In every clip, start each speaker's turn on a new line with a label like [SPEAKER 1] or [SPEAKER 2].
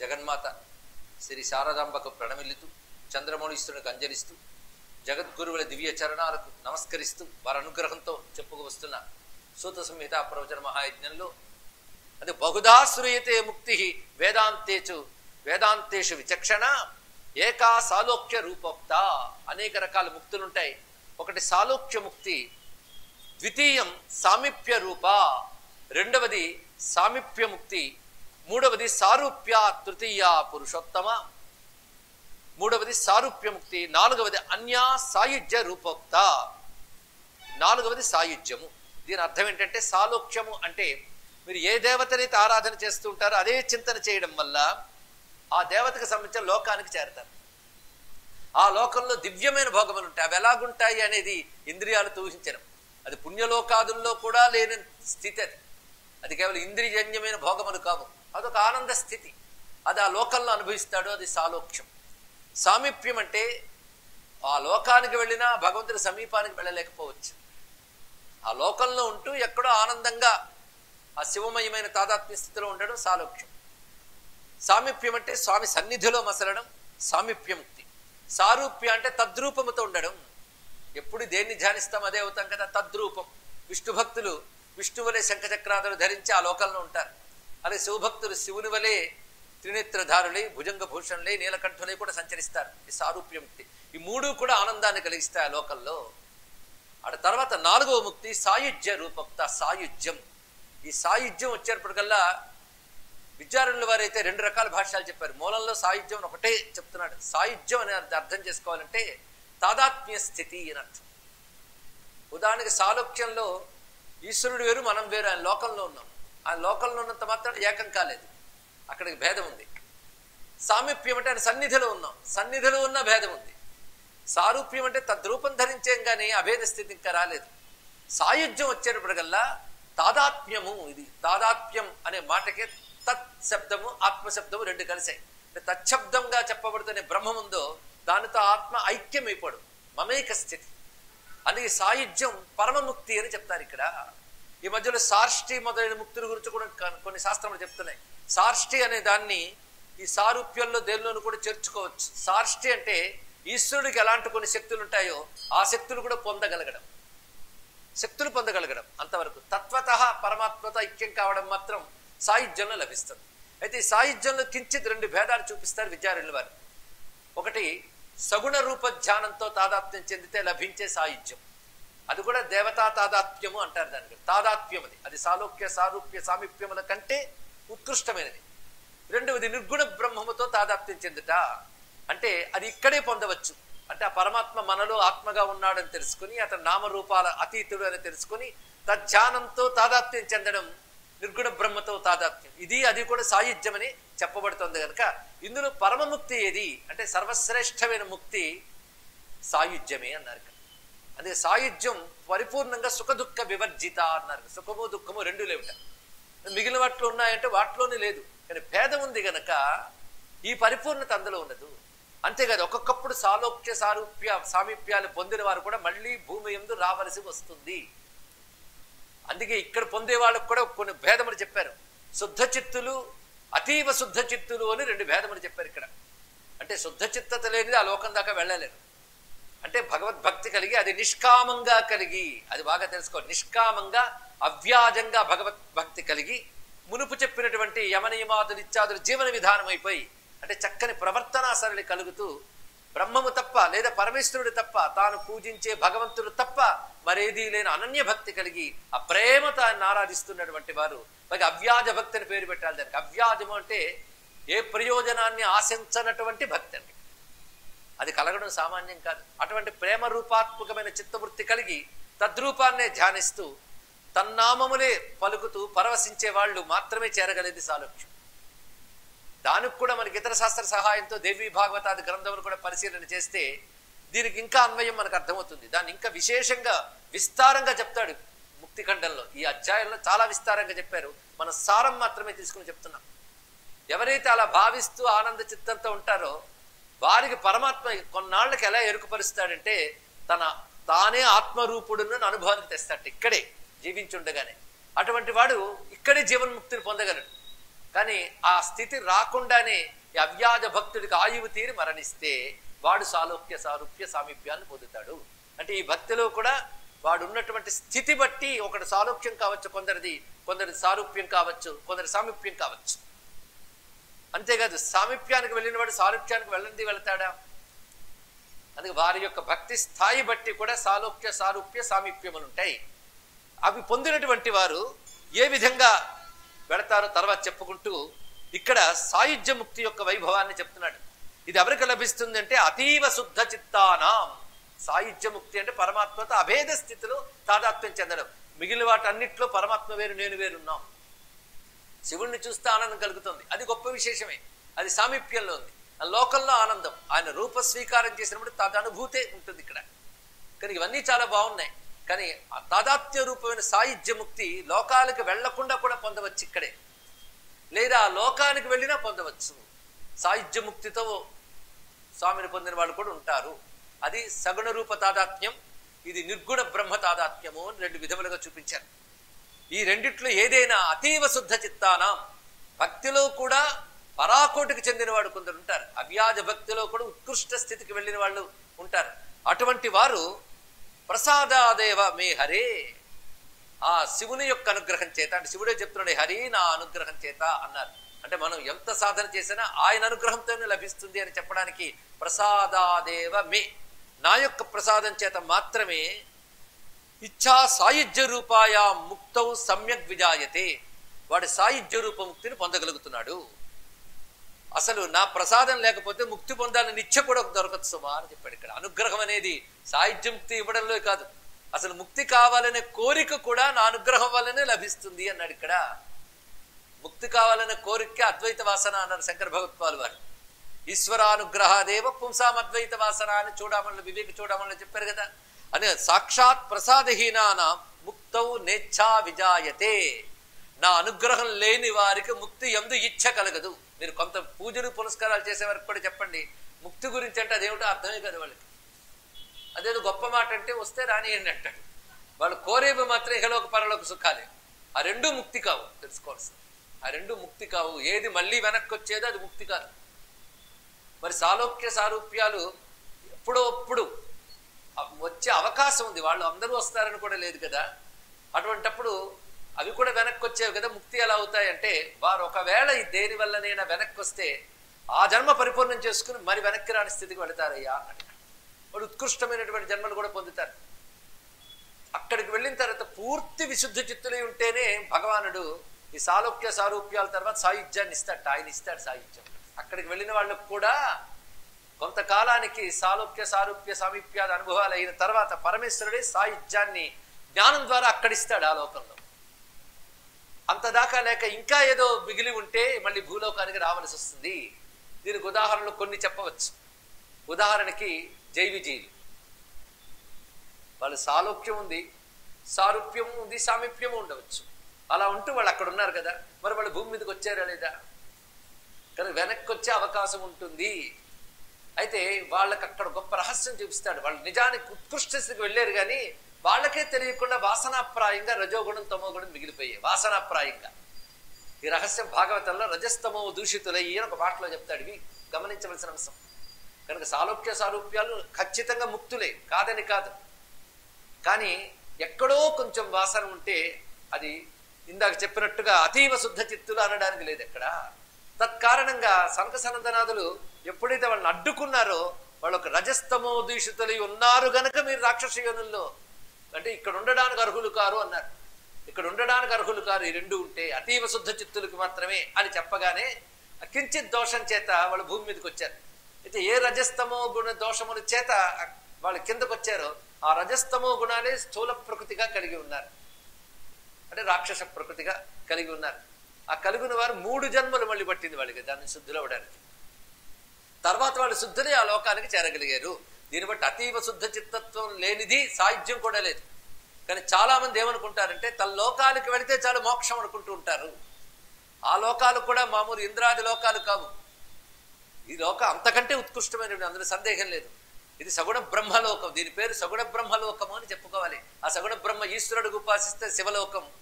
[SPEAKER 1] జగన్మాత శ్రీ శారదాంబకు ప్రణమిల్లుతూ చంద్రమౌళీశ్వరునికి అంజలిస్తూ జగద్గురువుల దివ్య చరణాలకు నమస్కరిస్తూ వారి అనుగ్రహంతో చెప్పుకు వస్తున్న సూత సంహిత ప్రవచన మహాయజ్ఞంలో అది బహుదా శ్రూయతే ముక్తి వేదాంతేచు వేదాంతేషు విచక్షణ ఏకా సాలోక్య రూపోక్త అనేక రకాల ముక్తులుంటాయి ఒకటి సాలోక్య ముక్తి ద్వితీయం సామీప్య రూప రెండవది సామీప్య ముక్తి మూడవది సారూప్య తృతీయ పురుషోత్తమ మూడవది సారూప్య ముక్తి నాలుగవది అన్యా సాయుధ్య రూపోక్త నాలుగవది సాయుధ్యము దీని అర్థం ఏంటంటే సాలోక్యము అంటే మీరు ఏ దేవతనైతే ఆరాధన చేస్తూ ఉంటారో అదే చింతన చేయడం వల్ల ఆ దేవతకు సంబంధించిన లోకానికి చేరతారు ఆ లోకంలో దివ్యమైన భోగములు ఉంటాయి అవి ఎలాగుంటాయి అనేది ఇంద్రియాలతో ఊహించడం అది పుణ్యలోకాదుల్లో కూడా లేని స్థితి అది అది కేవలం ఇంద్రియజన్యమైన భోగములు కావు అదొక ఆనంద స్థితి అది ఆ లోకంలో అనుభవిస్తాడు అది సాలోక్యం సామీప్యం అంటే ఆ లోకానికి వెళ్ళినా భగవంతుడి సమీపానికి వెళ్ళలేకపోవచ్చు ఆ లోకంలో ఉంటూ ఎక్కడో ఆనందంగా ఆ శివమయమైన తాదాత్మ్య స్థితిలో ఉండడం సాలోక్యం సామీప్యం అంటే స్వామి సన్నిధిలో మసలడం సామీప్యముక్తి సారూప్య అంటే తద్రూపముతో ఉండడం ఎప్పుడు దేన్ని ధ్యానిస్తాం అదే అవుతాం కదా తద్రూపం విష్ణు భక్తులు విష్ణు వలె శంఖచక్రాదులు ధరించి ఆ లోకంలో ఉంటారు అలాగే శివభక్తులు శివుని వలె త్రినేత్రధారులై భుజంగ భూషణులై నీలకంఠులై కూడా సంచరిస్తారు ఈ సారూప్యముక్తి ఈ మూడు కూడా ఆనందాన్ని కలిగిస్తాయి ఆ లోకంలో ఆడ తర్వాత నాలుగవ ముక్తి సాయుధ్య రూపక్త సాయుధ్యం ఈ సాయుధ్యం వచ్చేటప్పటికల్లా విద్యారణుల వారైతే రెండు రకాల భాష్యాలు చెప్పారు మూలంలో సాయుధ్యం అని ఒకటే చెప్తున్నాడు సాయుధ్యం అనే అర్థం చేసుకోవాలంటే తాదాత్మ్య స్థితి అని అర్థం ఉదాహరణకి సాలోక్యంలో ఈశ్వరుడు వేరు మనం వేరు ఆయన లోకంలో ఉన్నాం ఆ లోకంలో ఉన్నంత మాత్రం ఏకం కాలేదు అక్కడికి భేదం ఉంది సామీప్యం అంటే ఆయన సన్నిధిలో ఉన్నాం సన్నిధిలో ఉన్న భేదం ఉంది సారూప్యం అంటే తద్రూపం ధరించేం కానీ అభేద స్థితి ఇంకా రాలేదు సాయుధ్యం వచ్చేటప్పటికల్లా తాదాత్మ్యము ఇది తాదాత్మ్యం అనే మాటకే తత్ శబ్దము ఆత్మశబ్దము రెండు కలిసాయి అంటే తచ్చబ్దంగా చెప్పబడుతున్న బ్రహ్మం ఉందో దానితో ఆత్మ ఐక్యమైపోడు మమేక స్థితి అందుకే సాయుధ్యం పరమముక్తి అని చెప్తారు ఇక్కడ ఈ మధ్యలో సార్ష్టి మొదలైన ముక్తుల గురించి కూడా క- కొన్ని శాస్త్రములు చెప్తున్నాయి సార్ష్టి అనే దాన్ని ఈ సారూప్యంలో దేనిలోనూ కూడా చేర్చుకోవచ్చు సార్ష్టి అంటే ఈశ్వరుడికి ఎలాంటి కొన్ని శక్తులు ఉంటాయో ఆ శక్తులు కూడా పొందగలగడం శక్తులు పొందగలగడం అంతవరకు తత్వత పరమాత్మతో ఐక్యం కావడం మాత్రం సాయుధ్యంలో లభిస్తుంది అయితే ఈ సాయుధ్యంలో కించిత్ రెండు భేదాలు చూపిస్తారు విద్యారణుల వారు ఒకటి సగుణ రూప ధ్యానంతో తాదాత్మ్యం చెందితే లభించే సాయుధ్యం అది కూడా దేవతా తాదాత్మ్యము అంటారు దానికి తాదాత్మ్యం అది అది సాలోక్య సారూప్య సామీప్యముల కంటే ఉత్కృష్టమైనది రెండవది నిర్గుణ బ్రహ్మముతో తాదాత్మ్యం చెందుట అంటే అది ఇక్కడే పొందవచ్చు అంటే ఆ పరమాత్మ మనలో ఆత్మగా ఉన్నాడని తెలుసుకుని అతని నామరూపాల అతీతుడు అని తెలుసుకుని తజ్ఞానంతో తాదాత్మ్యం చెందడం నిర్గుణ బ్రహ్మతో తాదాత్మ్యం ఇది అది కూడా సాయుధ్యమని చెప్పబడుతుంది కనుక ఇందులో పరమముక్తి ఏది అంటే సర్వశ్రేష్టమైన ముక్తి సాయుధ్యమే అన్నారు ఇక్కడ అదే సాయుధ్యం పరిపూర్ణంగా సుఖ దుఃఖ వివర్జిత అన్నారు సుఖము దుఃఖము రెండు లేవుట మిగిలిన వాటిలో ఉన్నాయంటే వాటిలోనే లేదు కానీ భేదం ఉంది గనక ఈ పరిపూర్ణత అందులో ఉండదు అంతేకాదు ఒక్కొక్కప్పుడు సాలోక్య సారూప్య సామీప్యాలు పొందిన వారు కూడా మళ్ళీ భూమి ఎందు రావలసి వస్తుంది అందుకే ఇక్కడ పొందే వాళ్ళకు కూడా కొన్ని భేదములు చెప్పారు శుద్ధ చిత్తులు అతీవ శుద్ధ చిత్తులు అని రెండు భేదములు చెప్పారు ఇక్కడ అంటే శుద్ధ చిత్తత లేనిది ఆ లోకం దాకా వెళ్ళలేరు అంటే భగవద్భక్తి కలిగి అది నిష్కామంగా కలిగి అది బాగా తెలుసుకోవాలి నిష్కామంగా అవ్యాజంగా భగవద్భక్తి కలిగి మునుపు చెప్పినటువంటి యమనియమాదులు ఇత్యాదులు జీవన విధానం అయిపోయి అంటే చక్కని ప్రవర్తనా సరళి కలుగుతూ బ్రహ్మము తప్ప లేదా పరమేశ్వరుడు తప్ప తాను పూజించే భగవంతుడు తప్ప మరేదీ లేని అనన్య భక్తి కలిగి ఆ ప్రేమతో ఆయన ఆరాధిస్తున్నటువంటి వారు పైగా అవ్యాజ భక్తి అని పేరు పెట్టాలి దానికి అవ్యాజము అంటే ఏ ప్రయోజనాన్ని ఆశించనటువంటి భక్తి అండి అది కలగడం సామాన్యం కాదు అటువంటి ప్రేమ రూపాత్మకమైన చిత్తవృత్తి కలిగి తద్రూపాన్నే ధ్యానిస్తూ తన్నామములే పలుకుతూ పరవశించే వాళ్ళు మాత్రమే చేరగలేది సాలోక్యం దానికి కూడా మనకి ఇతర శాస్త్ర సహాయంతో దేవి భాగవతాది గ్రంథములు కూడా పరిశీలన చేస్తే దీనికి ఇంకా అన్వయం మనకు అర్థమవుతుంది దాన్ని ఇంకా విశేషంగా విస్తారంగా చెప్తాడు ముక్తిఖండంలో ఈ అధ్యాయంలో చాలా విస్తారంగా చెప్పారు మన సారం మాత్రమే తీసుకుని చెప్తున్నాం ఎవరైతే అలా భావిస్తూ ఆనంద చిత్తంతో ఉంటారో వారికి పరమాత్మ కొన్నాళ్ళకి ఎలా ఎరుకుపరుస్తాడంటే తన తానే ఆత్మరూపుడును అనుభవానికి తెస్తాడు ఇక్కడే జీవించుండగానే అటువంటి వాడు ఇక్కడే జీవన్ముక్తిని పొందగలడు కానీ ఆ స్థితి రాకుండానే ఈ అవ్యాజ భక్తుడికి ఆయువు తీరి మరణిస్తే వాడు సాలోక్య సారూప్య సామీప్యాన్ని పొందుతాడు అంటే ఈ భక్తిలో కూడా వాడు ఉన్నటువంటి స్థితి బట్టి ఒకటి సారూప్యం కావచ్చు కొందరిది కొందరిది సారూప్యం కావచ్చు కొందరి సామీప్యం కావచ్చు అంతేకాదు సామీప్యానికి వెళ్ళిన వాడు సారూప్యానికి వెళ్ళంది వెళ్తాడా అందుకే వారి యొక్క భక్తి స్థాయి బట్టి కూడా సాలోక్య సారూప్య సామీప్యములు ఉంటాయి అవి పొందినటువంటి వారు ఏ విధంగా వెళతారో తర్వాత చెప్పుకుంటూ ఇక్కడ సాయుధ్య ముక్తి యొక్క వైభవాన్ని చెప్తున్నాడు ఇది ఎవరికి లభిస్తుంది అంటే అతీవ శుద్ధ చిత్తానాం సాయుధ్య ముక్తి అంటే పరమాత్మతో అభేద స్థితిలో తాదాత్మ్యం చెందడం మిగిలిన వాటన్నిట్లో పరమాత్మ వేరు నేను వేరున్నాం శివుణ్ణి చూస్తే ఆనందం కలుగుతుంది అది గొప్ప విశేషమే అది సామీప్యంలో ఉంది ఆ లోకంలో ఆనందం ఆయన రూప స్వీకారం చేసినప్పుడు తదనుభూతే ఉంటుంది ఇక్కడ కానీ ఇవన్నీ చాలా బాగున్నాయి కానీ ఆ తాదాత్మ్య రూపమైన సాయుధ్య ముక్తి లోకాలకు వెళ్లకుండా కూడా పొందవచ్చు ఇక్కడే లేదా ఆ లోకానికి వెళ్ళినా పొందవచ్చు సాయుధ్య ముక్తితో స్వామిని పొందిన వాళ్ళు కూడా ఉంటారు అది సగుణ రూప తాదాత్మ్యం ఇది నిర్గుణ బ్రహ్మ తాదాత్మ్యము అని రెండు విధములుగా చూపించారు ఈ రెండిట్లో ఏదైనా అతీవ శుద్ధ చిత్తానం భక్తిలో కూడా పరాకోటికి చెందిన వాడు కొందరు ఉంటారు అవ్యాజ భక్తిలో కూడా ఉత్కృష్ట స్థితికి వెళ్ళిన వాళ్ళు ఉంటారు అటువంటి వారు ప్రసాదాదేవ మే హరే ఆ శివుని యొక్క అనుగ్రహం చేత అంటే శివుడే చెప్తున్నాడు హరి నా అనుగ్రహం చేత అన్నారు అంటే మనం ఎంత సాధన చేసినా ఆయన అనుగ్రహంతోనే లభిస్తుంది అని చెప్పడానికి ప్రసాదాదేవ మే నా యొక్క ప్రసాదం చేత మాత్రమే ఇచ్ఛా సాయుధ్య రూపాయ ముక్తౌ సమ్యక్ విజాయతే వాడి సాయుధ్య రూప ముక్తిని పొందగలుగుతున్నాడు అసలు నా ప్రసాదం లేకపోతే ముక్తి పొందాలని నిత్య కూడా దొరకదు సుమా అని చెప్పాడు ఇక్కడ అనుగ్రహం అనేది సాయుధ్య ముక్తి ఇవ్వడంలో కాదు అసలు ముక్తి కావాలనే కోరిక కూడా నా అనుగ్రహం వల్లనే లభిస్తుంది అన్నాడు ఇక్కడ ముక్తి కావాలనే కోరిక అద్వైత వాసన అన్నారు శంకర భగవత్పాల్ వారు ఈశ్వరానుగ్రహాదేవ పుంసాం అద్వైత వాసన అని చూడమని వివేక చూడమని చెప్పారు కదా అని సాక్షాత్ ప్రసాదహీనాన ముక్తౌ నేచ్ఛా విజాయతే నా అనుగ్రహం లేని వారికి ముక్తి ఎందు ఇచ్చ కలగదు మీరు కొంత పూజలు పునస్కారాలు చేసే వరకు కూడా చెప్పండి ముక్తి గురించి అంటే అదేమిటో అర్థమే కదా వాళ్ళకి అదేదో గొప్ప మాట అంటే వస్తే రానియండి అంటాడు వాళ్ళు కోరేవి మాత్రం ఇహలోక పరలోక సుఖాలే ఆ రెండు ముక్తి కావు తెలుసుకోవాల్సింది ఆ రెండు ముక్తి కావు ఏది మళ్ళీ వెనక్కి వచ్చేదో అది ముక్తి కాదు మరి సాలోక్య సారూప్యాలు ఎప్పుడో అప్పుడు వచ్చే అవకాశం ఉంది వాళ్ళు అందరూ వస్తారని కూడా లేదు కదా అటువంటప్పుడు అవి కూడా వెనక్కి వచ్చేవి కదా ముక్తి ఎలా అవుతాయంటే వారు ఒకవేళ ఈ దేని వల్లనైనా వెనక్కి వస్తే ఆ జన్మ పరిపూర్ణం చేసుకుని మరి వెనక్కి రాని స్థితికి వెళతారయ్యా అన్నాడు వాడు ఉత్కృష్టమైనటువంటి జన్మలు కూడా పొందుతారు అక్కడికి వెళ్ళిన తర్వాత పూర్తి విశుద్ధ చిత్తులై ఉంటేనే భగవానుడు ఈ సాలోక్య సారూప్యాల తర్వాత సాయుధ్యాన్ని ఇస్తాడు ఆయన ఇస్తాడు సాయుధ్యం అక్కడికి వెళ్ళిన వాళ్ళకు కూడా కొంతకాలానికి సాలోక్య సారూప్య సామీప్యాద అనుభవాలు అయిన తర్వాత పరమేశ్వరుడే సాయుధ్యాన్ని జ్ఞానం ద్వారా అక్కడిస్తాడు ఆ లోకంలో అంతదాకా లేక ఇంకా ఏదో మిగిలి ఉంటే మళ్ళీ భూలోకానికి రావాల్సి వస్తుంది దీనికి ఉదాహరణలు కొన్ని చెప్పవచ్చు ఉదాహరణకి జైవిజీవి వాళ్ళ సాలోక్యం ఉంది సారూప్యం ఉంది సామీప్యం ఉండవచ్చు అలా ఉంటూ వాళ్ళు అక్కడ ఉన్నారు కదా మరి వాళ్ళు భూమి మీదకి వచ్చారా లేదా కానీ వెనక్కి వచ్చే అవకాశం ఉంటుంది అయితే వాళ్ళకి అక్కడ గొప్ప రహస్యం చూపిస్తాడు వాళ్ళు నిజానికి ఉత్కృష్ట స్థితికి వెళ్ళారు కానీ వాళ్ళకే తెలియకుండా వాసనాప్రాయంగా రజోగుణం తమోగుణం మిగిలిపోయాయి వాసనాప్రాయంగా ఈ రహస్యం భాగవతంలో రజస్తమో దూషితులయ్యి అని ఒక మాటలో చెప్తాడు ఇవి గమనించవలసిన అంశం కనుక సాలోక్య సారూప్యాలు ఖచ్చితంగా ముక్తులే కాదని కాదు కానీ ఎక్కడో కొంచెం వాసన ఉంటే అది ఇందాక చెప్పినట్టుగా అతీవ శుద్ధ చిత్తులు అనడానికి లేదు ఎక్కడ తత్కారణంగా సనక సనందనాథులు ఎప్పుడైతే వాళ్ళని అడ్డుకున్నారో వాళ్ళు ఒక రజస్తమో దూషితులై ఉన్నారు గనక మీరు రాక్షస యోనుల్లో అంటే ఇక్కడ ఉండడానికి అర్హులు కారు అన్నారు ఇక్కడ ఉండడానికి అర్హులు కారు ఈ రెండు ఉంటే అతీవ శుద్ధ చిత్తులకు మాత్రమే అని చెప్పగానే కించిత్ దోషం చేత వాళ్ళు భూమి మీదకి వచ్చారు అయితే ఏ రజస్తమో గుణ దోషముల చేత వాళ్ళు కిందకు వచ్చారో ఆ రజస్తమో గుణాలే స్థూల ప్రకృతిగా కలిగి ఉన్నారు అంటే రాక్షస ప్రకృతిగా కలిగి ఉన్నారు ఆ కలిగిన వారు మూడు జన్మలు మళ్ళీ పట్టింది వాళ్ళకి దాన్ని శుద్ధులవడానికి తర్వాత వాళ్ళు శుద్ధులే ఆ లోకానికి చేరగలిగారు దీన్ని బట్టి అతీవ శుద్ధ చిత్తత్వం లేనిది సాహిత్యం కూడా లేదు కానీ చాలా మంది ఏమనుకుంటారంటే తన లోకాలకు వెళితే చాలు మోక్షం అనుకుంటూ ఉంటారు ఆ లోకాలు కూడా మామూలు ఇంద్రాది లోకాలు కావు ఈ లోకం అంతకంటే ఉత్కృష్టమైనది అందులో సందేహం లేదు ఇది సగుణ బ్రహ్మలోకం దీని పేరు సగుణ బ్రహ్మలోకము అని చెప్పుకోవాలి ఆ సగుణ బ్రహ్మ ఈశ్వరుడికి ఉపాసిస్తే శివలోకం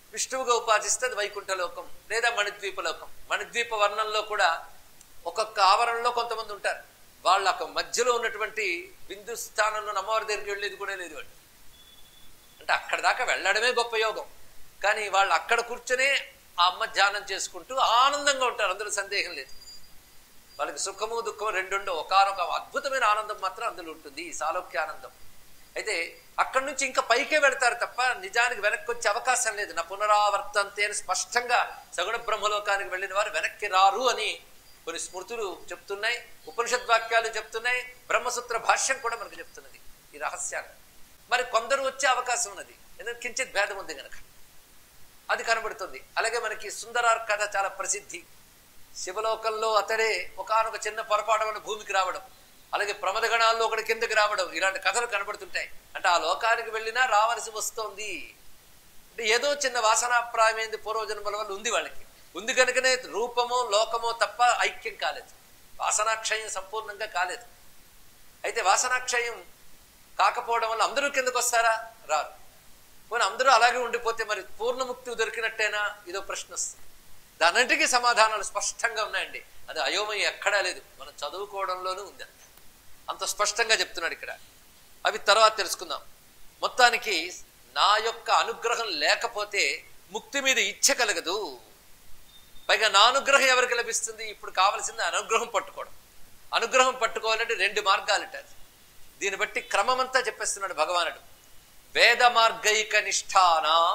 [SPEAKER 1] విష్ణువుగా ఉపాసిస్తే అది వైకుంఠ లోకం లేదా మణిద్వీప లోకం మణిద్వీప వర్ణంలో కూడా ఒక్కొక్క ఆవరణలో కొంతమంది ఉంటారు వాళ్ళ ఒక మధ్యలో ఉన్నటువంటి బిందు స్థానంలో అమ్మవారి దగ్గరికి వెళ్ళేది కూడా లేదు వాళ్ళు అంటే అక్కడ దాకా వెళ్ళడమే గొప్ప యోగం కానీ వాళ్ళు అక్కడ కూర్చొనే ఆ అమ్మ ధ్యానం చేసుకుంటూ ఆనందంగా ఉంటారు అందులో సందేహం లేదు వాళ్ళకి సుఖము దుఃఖము రెండుండో ఒకనొక అద్భుతమైన ఆనందం మాత్రం అందులో ఉంటుంది ఈ సాలోక్య ఆనందం అయితే అక్కడి నుంచి ఇంకా పైకే వెళ్తారు తప్ప నిజానికి వెనక్కి వచ్చే అవకాశం లేదు నా పునరావర్తంతే అని స్పష్టంగా సగుణ బ్రహ్మలోకానికి వెళ్ళిన వారు వెనక్కి రారు అని కొన్ని స్మృతులు చెప్తున్నాయి ఉపనిషద్ వాక్యాలు చెప్తున్నాయి బ్రహ్మసూత్ర భాష్యం కూడా మనకు చెప్తున్నది ఈ రహస్యాన్ని మరి కొందరు వచ్చే అవకాశం ఉన్నది ఎందుకంటే కించిత్ భేదం ఉంది కనుక అది కనబడుతుంది అలాగే మనకి సుందరార్ కథ చాలా ప్రసిద్ధి శివలోకంలో అతడే ఒకనొక చిన్న పొరపాటు వల్ల భూమికి రావడం అలాగే ప్రమదగణాల్లో ఒకటి కిందకి రావడం ఇలాంటి కథలు కనబడుతుంటాయి అంటే ఆ లోకానికి వెళ్ళినా రావలసి వస్తోంది అంటే ఏదో చిన్న వాసనాప్రాయమైంది పూర్వజన్మల వల్ల ఉంది వాళ్ళకి ఉంది కనుకనే రూపమో లోకమో తప్ప ఐక్యం కాలేదు వాసనాక్షయం సంపూర్ణంగా కాలేదు అయితే వాసనాక్షయం కాకపోవడం వల్ల అందరూ కిందకు వస్తారా రారు పోనీ అందరూ అలాగే ఉండిపోతే మరి పూర్ణముక్తి దొరికినట్టేనా ఇదో ప్రశ్న వస్తుంది దానంటికి సమాధానాలు స్పష్టంగా ఉన్నాయండి అది అయోమయం ఎక్కడా లేదు మనం చదువుకోవడంలోనూ ఉంది అంత అంత స్పష్టంగా చెప్తున్నాడు ఇక్కడ అవి తర్వాత తెలుసుకుందాం మొత్తానికి నా యొక్క అనుగ్రహం లేకపోతే ముక్తి మీద ఇచ్చ కలగదు పైగా నా అనుగ్రహం ఎవరికి లభిస్తుంది ఇప్పుడు కావలసింది అనుగ్రహం పట్టుకోవడం అనుగ్రహం పట్టుకోవాలంటే రెండు మార్గాలు దీన్ని బట్టి క్రమమంతా చెప్పేస్తున్నాడు భగవానుడు వేద మార్గైక నిష్ఠానాం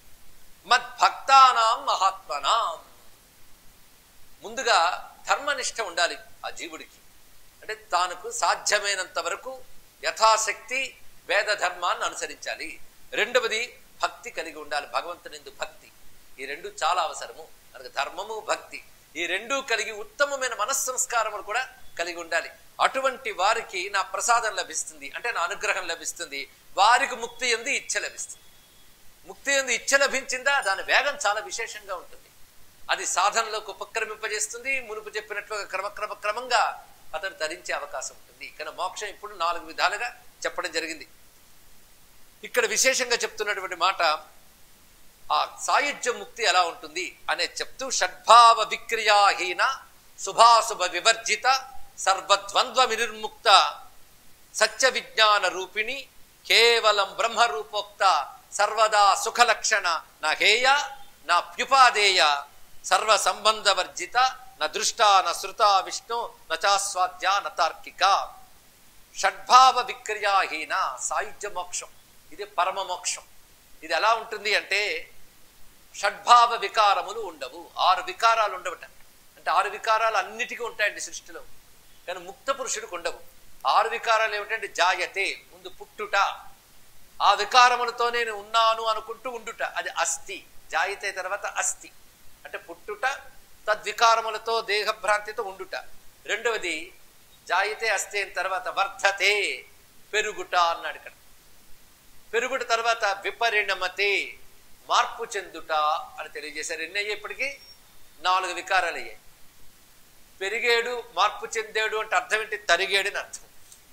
[SPEAKER 1] మద్భక్తానాం మహాత్మనాం ముందుగా ధర్మనిష్ట ఉండాలి ఆ జీవుడికి అంటే తానుకు సాధ్యమైనంత వరకు యథాశక్తి వేద ధర్మాన్ని అనుసరించాలి రెండవది భక్తి కలిగి ఉండాలి భగవంతునిందు భక్తి ఈ రెండు చాలా అవసరము మనకు ధర్మము భక్తి ఈ రెండూ కలిగి ఉత్తమమైన మనస్సంస్కారములు కూడా కలిగి ఉండాలి అటువంటి వారికి నా ప్రసాదం లభిస్తుంది అంటే నా అనుగ్రహం లభిస్తుంది వారికి ముక్తి ఎందు ఇచ్చ లభిస్తుంది ముక్తి ఎందు ఇచ్చ లభించిందా దాని వేగం చాలా విశేషంగా ఉంటుంది అది సాధనలోకి ఉపక్రమింపజేస్తుంది మునుపు చెప్పినట్లుగా క్రమక్రమ క్రమంగా అతను ధరించే అవకాశం ఉంటుంది కానీ మోక్షం ఇప్పుడు నాలుగు విధాలుగా చెప్పడం జరిగింది ఇక్కడ విశేషంగా చెప్తున్నటువంటి మాట ఆ సాయుధ్య ముక్తి ఎలా ఉంటుంది అనే చెప్తూ షడ్భావ విక్రియాహీన శుభాశుభ వివర్జిత సర్వద్వంద్వ వినిర్ముక్త సత్య విజ్ఞాన రూపిణి కేవలం బ్రహ్మరూపోక్త సర్వదా సుఖలక్షణ నా హేయ నా ప్యుపాదేయ సర్వ సంబంధ వర్జిత న దృష్ట న శృత విష్ణు నచాస్వాద్య నతార్కిక షడ్భావ విక్రియాహీన సాయుధ్య మోక్షం ఇది పరమ మోక్షం ఇది ఎలా ఉంటుంది అంటే షడ్భావ వికారములు ఉండవు ఆరు వికారాలు ఉండవట అంటే ఆరు వికారాలు అన్నిటికీ ఉంటాయండి సృష్టిలో కానీ ముక్త పురుషుడికి ఉండవు ఆరు వికారాలు ఏమిటంటే జాయతే ముందు పుట్టుట ఆ వికారములతో నేను ఉన్నాను అనుకుంటూ ఉండుట అది అస్థి జాయితే తర్వాత అస్థి అంటే పుట్టుట తద్వికారములతో దేహభ్రాంతితో ఉండుట రెండవది జాయితే అస్థి అయిన తర్వాత వర్ధతే పెరుగుట అన్నాడు ఇక్కడ పెరుగుట తర్వాత విపరిణమతే మార్పు చెందుట అని తెలియజేశారు ఎన్ని అయ్యాయి ఇప్పటికీ నాలుగు వికారాలు అయ్యాయి పెరిగేడు మార్పు చెందాడు అంటే అర్థం ఏంటి తరిగేడు అని అర్థం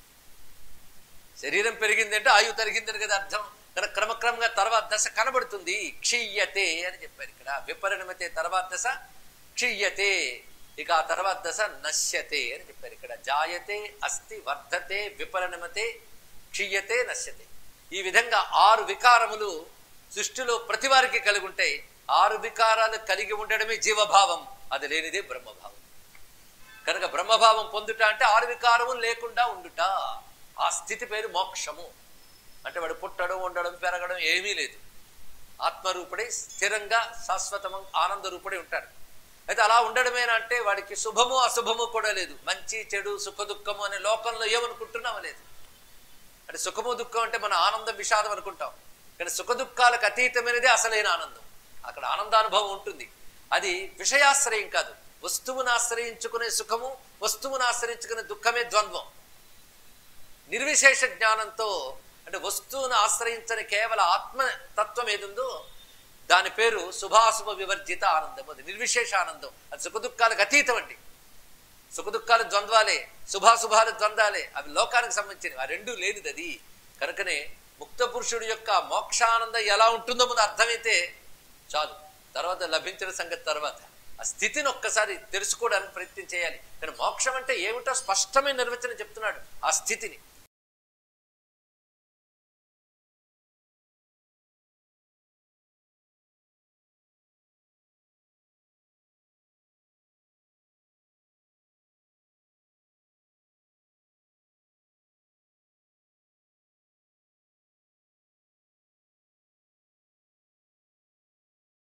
[SPEAKER 1] శరీరం పెరిగింది అంటే ఆయువు తరిగిందని కదా అర్థం కానీ క్రమక్రమంగా తర్వాత దశ కనబడుతుంది క్షీయతే అని చెప్పారు ఇక్కడ విపరిణమతే తర్వాత దశ క్షీయతే ఇక ఆ తర్వాత దశ నశ్యతే అని చెప్పారు ఇక్కడ జాయతే అస్థి వర్ధతే విపరిణమతే క్షీయతే నశ్యతే ఈ విధంగా ఆరు వికారములు సృష్టిలో ప్రతి వారికి కలిగి ఉంటాయి ఆరు వికారాలు కలిగి ఉండడమే జీవభావం అది లేనిదే బ్రహ్మభావం కనుక బ్రహ్మభావం పొందుట అంటే ఆరు వికారము లేకుండా ఉండుట ఆ స్థితి పేరు మోక్షము అంటే వాడు పుట్టడం ఉండడం పెరగడం ఏమీ లేదు ఆత్మరూపుడై స్థిరంగా శాశ్వతం ఆనంద రూపుడై ఉంటాడు అయితే అలా ఉండడమేనా అంటే వాడికి శుభము అశుభము కూడా లేదు మంచి చెడు సుఖ దుఃఖము అనే లోకంలో ఏమనుకుంటున్నామో లేదు అంటే సుఖము దుఃఖం అంటే మన ఆనందం విషాదం అనుకుంటాం కానీ సుఖ దుఃఖాలకు అతీతమైనదే అసలైన ఆనందం అక్కడ ఆనందానుభవం ఉంటుంది అది విషయాశ్రయం కాదు వస్తువును ఆశ్రయించుకునే సుఖము వస్తువును ఆశ్రయించుకునే దుఃఖమే ద్వంద్వం నిర్విశేష జ్ఞానంతో అంటే వస్తువును ఆశ్రయించని కేవల ఆత్మతత్వం ఏదుందో దాని పేరు శుభాశుభ వివర్జిత ఆనందం అది నిర్విశేష ఆనందం అది సుఖ దుఃఖాలకు అతీతం అండి సుఖ దుఃఖాలు ద్వంద్వాలే శుభాశుభాలు ద్వంద్వాలే అవి లోకానికి సంబంధించినవి ఆ రెండు లేనిది అది కనుకనే ముక్త పురుషుడి యొక్క మోక్షానందం ఎలా ఉంటుందో ముందు అర్థమైతే చాలు తర్వాత లభించిన సంగతి తర్వాత ఆ స్థితిని ఒక్కసారి తెలుసుకోవడానికి ప్రయత్నం చేయాలి కానీ మోక్షం అంటే ఏమిటో స్పష్టమైన నిర్వచనం చెప్తున్నాడు ఆ స్థితిని